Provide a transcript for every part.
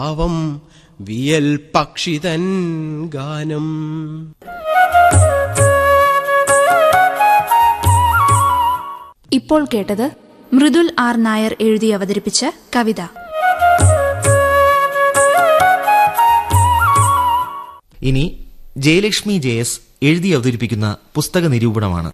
അവം വിയൽ പക്ഷിതൻ ഗാനം ഇപ്പോൾ കേട്ടത് മൃദുൽ ആർ നായർ എഴുതി അവതരിപ്പിച്ച കവിത ഇനി ജയലക്ഷ്മി ജെ എസ് എഴുതി അവതരിപ്പിക്കുന്ന പുസ്തക നിരൂപണമാണ്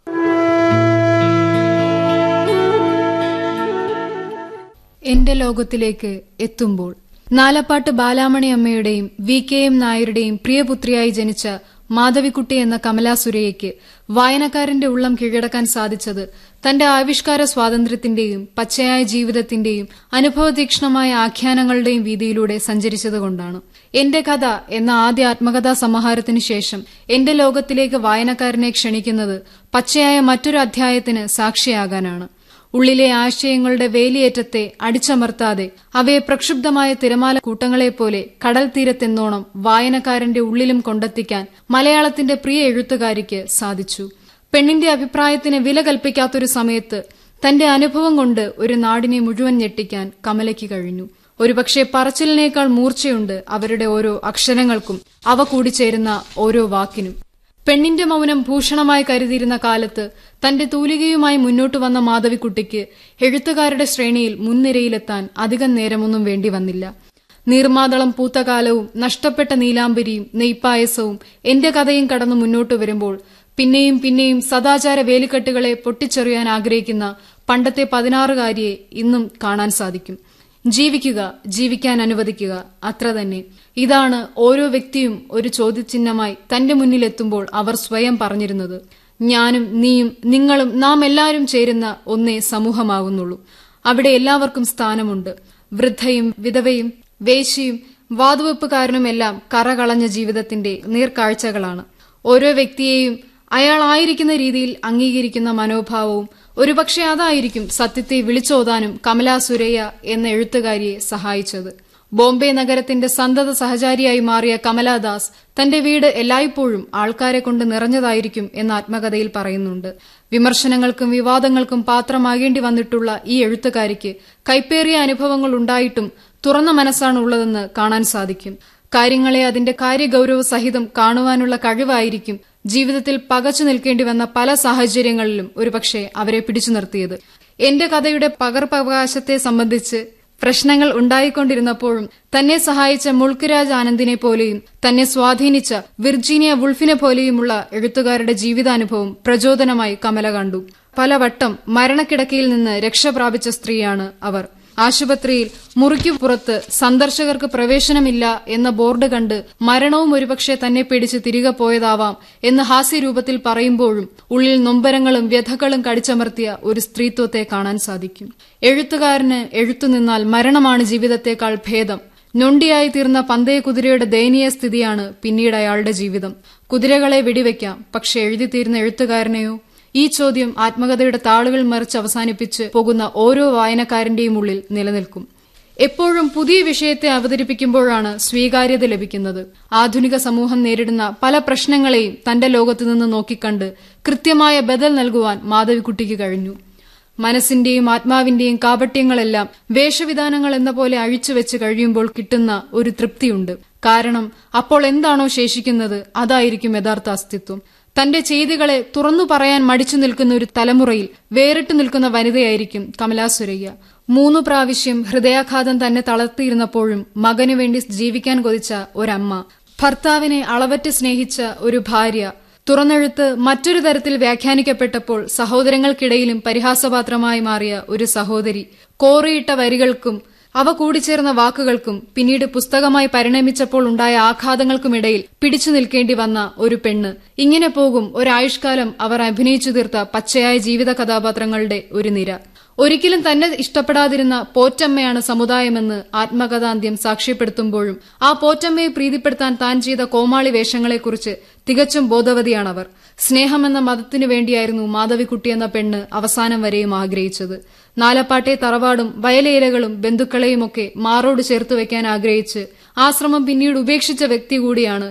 എന്റെ ലോകത്തിലേക്ക് എത്തുമ്പോൾ നാലപ്പാട്ട് ബാലാമണി അമ്മയുടെയും വി കെ എം നായരുടെയും പ്രിയപുത്രിയായി ജനിച്ച മാധവിക്കുട്ടി എന്ന കമലാ സുരയ്യയ്ക്ക് വായനക്കാരന്റെ ഉള്ളം കീഴടക്കാൻ സാധിച്ചത് തന്റെ ആവിഷ്കാര സ്വാതന്ത്ര്യത്തിന്റെയും പച്ചയായ ജീവിതത്തിന്റെയും അനുഭവതീക്ഷ്ണമായ ആഖ്യാനങ്ങളുടെയും വീതിയിലൂടെ സഞ്ചരിച്ചതുകൊണ്ടാണ് എന്റെ കഥ എന്ന ആദ്യ ആത്മകഥാ സമാഹാരത്തിനു ശേഷം എന്റെ ലോകത്തിലേക്ക് വായനക്കാരനെ ക്ഷണിക്കുന്നത് പച്ചയായ മറ്റൊരു അധ്യായത്തിന് സാക്ഷിയാകാനാണ് ഉള്ളിലെ ആശയങ്ങളുടെ വേലിയേറ്റത്തെ അടിച്ചമർത്താതെ അവയെ പ്രക്ഷുബ്ധമായ തിരമാല കൂട്ടങ്ങളെപ്പോലെ കടൽ തീരത്തെന്നോണം വായനക്കാരന്റെ ഉള്ളിലും കൊണ്ടെത്തിക്കാൻ മലയാളത്തിന്റെ പ്രിയ എഴുത്തുകാരിക്ക് സാധിച്ചു പെണ്ണിന്റെ അഭിപ്രായത്തിന് വില കൽപ്പിക്കാത്തൊരു സമയത്ത് തന്റെ അനുഭവം കൊണ്ട് ഒരു നാടിനെ മുഴുവൻ ഞെട്ടിക്കാൻ കമലയ്ക്ക് കഴിഞ്ഞു ഒരുപക്ഷെ പറച്ചിലിനേക്കാൾ മൂർച്ചയുണ്ട് അവരുടെ ഓരോ അക്ഷരങ്ങൾക്കും അവ കൂടിച്ചേരുന്ന ഓരോ വാക്കിനും പെണ്ണിന്റെ മൗനം ഭൂഷണമായി കരുതിയിരുന്ന കാലത്ത് തന്റെ തൂലികയുമായി മുന്നോട്ടു വന്ന മാധവിക്കുട്ടിക്ക് എഴുത്തുകാരുടെ ശ്രേണിയിൽ മുൻനിരയിലെത്താൻ അധികം നേരമൊന്നും വേണ്ടി വന്നില്ല നീർമാതളം പൂത്ത കാലവും നഷ്ടപ്പെട്ട നീലാംബരിയും നെയ്പ്പായസവും എന്റെ കഥയും കടന്നു മുന്നോട്ടു വരുമ്പോൾ പിന്നെയും പിന്നെയും സദാചാര വേലിക്കെട്ടുകളെ പൊട്ടിച്ചെറിയാൻ ആഗ്രഹിക്കുന്ന പണ്ടത്തെ പതിനാറുകാരിയെ ഇന്നും കാണാൻ സാധിക്കും ജീവിക്കുക ജീവിക്കാൻ അനുവദിക്കുക അത്ര തന്നെ ഇതാണ് ഓരോ വ്യക്തിയും ഒരു ചോദ്യചിഹ്നമായി തന്റെ മുന്നിലെത്തുമ്പോൾ അവർ സ്വയം പറഞ്ഞിരുന്നത് ഞാനും നീയും നിങ്ങളും നാം എല്ലാവരും ചേരുന്ന ഒന്നേ സമൂഹമാകുന്നുള്ളൂ അവിടെ എല്ലാവർക്കും സ്ഥാനമുണ്ട് വൃദ്ധയും വിധവയും വേശിയും വാതുവെപ്പുകാരനുമെല്ലാം കറകളഞ്ഞ ജീവിതത്തിന്റെ നേർക്കാഴ്ചകളാണ് ഓരോ വ്യക്തിയെയും അയാളായിരിക്കുന്ന രീതിയിൽ അംഗീകരിക്കുന്ന മനോഭാവവും ഒരുപക്ഷെ അതായിരിക്കും സത്യത്തെ വിളിച്ചോതാനും കമലാ സുരയ്യ എന്ന എഴുത്തുകാരിയെ സഹായിച്ചത് ബോംബെ നഗരത്തിന്റെ സന്തത സഹചാരിയായി മാറിയ കമലാദാസ് തന്റെ വീട് എല്ലായ്പ്പോഴും ആൾക്കാരെ കൊണ്ട് നിറഞ്ഞതായിരിക്കും എന്ന ആത്മകഥയിൽ പറയുന്നുണ്ട് വിമർശനങ്ങൾക്കും വിവാദങ്ങൾക്കും പാത്രമാകേണ്ടി വന്നിട്ടുള്ള ഈ എഴുത്തുകാരിക്ക് കൈപ്പേറിയ അനുഭവങ്ങൾ ഉണ്ടായിട്ടും തുറന്ന മനസ്സാണ് ഉള്ളതെന്ന് കാണാൻ സാധിക്കും കാര്യങ്ങളെ അതിന്റെ കാര്യഗൌരവ സഹിതം കാണുവാനുള്ള കഴിവായിരിക്കും ജീവിതത്തിൽ പകച്ചു നിൽക്കേണ്ടി വന്ന പല സാഹചര്യങ്ങളിലും ഒരുപക്ഷെ അവരെ പിടിച്ചു നിർത്തിയത് എന്റെ കഥയുടെ പകർപ്പവകാശത്തെ സംബന്ധിച്ച് പ്രശ്നങ്ങൾ ഉണ്ടായിക്കൊണ്ടിരുന്നപ്പോഴും തന്നെ സഹായിച്ച മുൾക്കുരാജ് ആനന്ദിനെ പോലെയും തന്നെ സ്വാധീനിച്ച വിർജീനിയ വുൾഫിനെ പോലെയുമുള്ള എഴുത്തുകാരുടെ ജീവിതാനുഭവം പ്രചോദനമായി കമല കണ്ടു പലവട്ടം മരണക്കിടക്കയിൽ നിന്ന് രക്ഷപ്രാപിച്ച സ്ത്രീയാണ് അവർ ആശുപത്രിയിൽ മുറിക്കു പുറത്ത് സന്ദർശകർക്ക് പ്രവേശനമില്ല എന്ന ബോർഡ് കണ്ട് മരണവും ഒരുപക്ഷെ തന്നെ പിടിച്ച് തിരികെ പോയതാവാം എന്ന് ഹാസ്യരൂപത്തിൽ പറയുമ്പോഴും ഉള്ളിൽ നൊമ്പരങ്ങളും വ്യഥകളും കടിച്ചമർത്തിയ ഒരു സ്ത്രീത്വത്തെ കാണാൻ സാധിക്കും എഴുത്തുകാരന് എഴുത്തു നിന്നാൽ മരണമാണ് ജീവിതത്തെക്കാൾ ഭേദം ഞൊണ്ടിയായി തീർന്ന പന്തയ കുതിരയുടെ ദയനീയ സ്ഥിതിയാണ് പിന്നീട് അയാളുടെ ജീവിതം കുതിരകളെ വെടിവെക്കാം പക്ഷെ എഴുതി തീരുന്ന എഴുത്തുകാരനെയോ ഈ ചോദ്യം ആത്മകഥയുടെ താളുകൾ മറിച്ച് അവസാനിപ്പിച്ച് പോകുന്ന ഓരോ വായനക്കാരന്റെയും ഉള്ളിൽ നിലനിൽക്കും എപ്പോഴും പുതിയ വിഷയത്തെ അവതരിപ്പിക്കുമ്പോഴാണ് സ്വീകാര്യത ലഭിക്കുന്നത് ആധുനിക സമൂഹം നേരിടുന്ന പല പ്രശ്നങ്ങളെയും തന്റെ ലോകത്തു നിന്ന് നോക്കിക്കണ്ട് കൃത്യമായ ബദൽ നൽകുവാൻ മാധവിക്കുട്ടിക്ക് കഴിഞ്ഞു മനസ്സിന്റെയും ആത്മാവിന്റെയും കാപട്യങ്ങളെല്ലാം വേഷവിധാനങ്ങൾ എന്ന പോലെ അഴിച്ചുവെച്ച് കഴിയുമ്പോൾ കിട്ടുന്ന ഒരു തൃപ്തിയുണ്ട് കാരണം അപ്പോൾ എന്താണോ ശേഷിക്കുന്നത് അതായിരിക്കും യഥാർത്ഥ അസ്തിത്വം തന്റെ ചെയ്തികളെ തുറന്നു പറയാൻ മടിച്ചു നിൽക്കുന്ന ഒരു തലമുറയിൽ വേറിട്ടു നിൽക്കുന്ന വനിതയായിരിക്കും കമലാ സുരയ്യ മൂന്നു പ്രാവശ്യം ഹൃദയാഘാതം തന്നെ തളർത്തിയിരുന്നപ്പോഴും മകനു വേണ്ടി ജീവിക്കാൻ കൊതിച്ച ഒരമ്മ ഭർത്താവിനെ അളവറ്റ് സ്നേഹിച്ച ഒരു ഭാര്യ തുറന്നെഴുത്ത് മറ്റൊരു തരത്തിൽ വ്യാഖ്യാനിക്കപ്പെട്ടപ്പോൾ സഹോദരങ്ങൾക്കിടയിലും പരിഹാസപാത്രമായി മാറിയ ഒരു സഹോദരി കോറിയിട്ട വരികൾക്കും അവ കൂടിച്ചേർന്ന വാക്കുകൾക്കും പിന്നീട് പുസ്തകമായി പരിണമിച്ചപ്പോൾ ഉണ്ടായ ആഘാതങ്ങൾക്കുമിടയിൽ പിടിച്ചു നിൽക്കേണ്ടി വന്ന ഒരു പെണ്ണ് ഇങ്ങനെ പോകും ഒരായുഷ്കാലം അവർ അഭിനയിച്ചു തീർത്ത പച്ചയായ ജീവിത കഥാപാത്രങ്ങളുടെ ഒരു നിര ഒരിക്കലും തന്നെ ഇഷ്ടപ്പെടാതിരുന്ന പോറ്റമ്മയാണ് സമുദായമെന്ന് ആത്മകഥാന്ത്യം സാക്ഷ്യപ്പെടുത്തുമ്പോഴും ആ പോറ്റമ്മയെ പ്രീതിപ്പെടുത്താൻ താൻ ചെയ്ത കോമാളി വേഷങ്ങളെക്കുറിച്ച് തികച്ചും ബോധവതിയാണവർ സ്നേഹമെന്ന മതത്തിനു വേണ്ടിയായിരുന്നു മാധവിക്കുട്ടി എന്ന പെണ്ണ് അവസാനം വരെയും ആഗ്രഹിച്ചത് നാലപ്പാട്ടെ തറവാടും വയലേലകളും ബന്ധുക്കളെയുമൊക്കെ മാറോട് ചേർത്ത് വെക്കാൻ ആഗ്രഹിച്ച് ആശ്രമം പിന്നീട് ഉപേക്ഷിച്ച വ്യക്തി കൂടിയാണ്